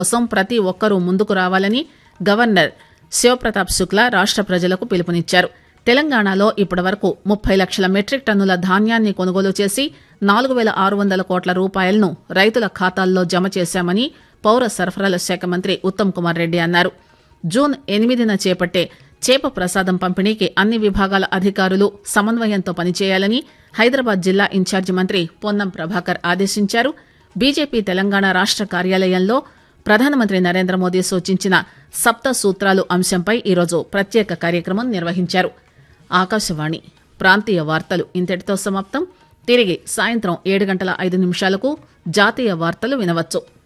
కోసం ప్రతి ఒక్కరూ ముందుకు రావాలని గవర్నర్ శివప్రతాప్ శుక్లా రాష్ట ప్రజలకు పిలుపునిచ్చారు తెలంగాణలో ఇప్పటివరకు ముప్పై లక్షల మెట్రిక్ టన్నుల ధాన్యాన్ని కొనుగోలు చేసి నాలుగు వేల ఆరు వందల కోట్ల రూపాయలను రైతుల ఖాతాల్లో జమ చేశామని పౌర సరఫరాల శాఖ మంత్రి ఉత్తమ్ కుమార్ రెడ్డి అన్నారు జూన్ ఎనిమిదిన చేపట్టే చేప ప్రసాదం పంపిణీకి అన్ని విభాగాల అధికారులు సమన్వయంతో పనిచేయాలని హైదరాబాద్ జిల్లా ఇన్ఛార్జి మంత్రి పొన్నం ప్రభాకర్ ఆదేశించారు బీజేపీ తెలంగాణ రాష్ట కార్యాలయంలో ప్రధానమంత్రి నరేంద్ర మోదీ సూచించిన సప్త సూత్రాలు అంశంపై ఈరోజు ప్రత్యేక కార్యక్రమం నిర్వహించారు ఆకాశవాణి ప్రాంతీయ వార్తలు ఇంతటితో సమాప్తం తిరిగి సాయంత్రం ఏడు గంటల ఐదు నిమిషాలకు జాతీయ వార్తలు వినవచ్చు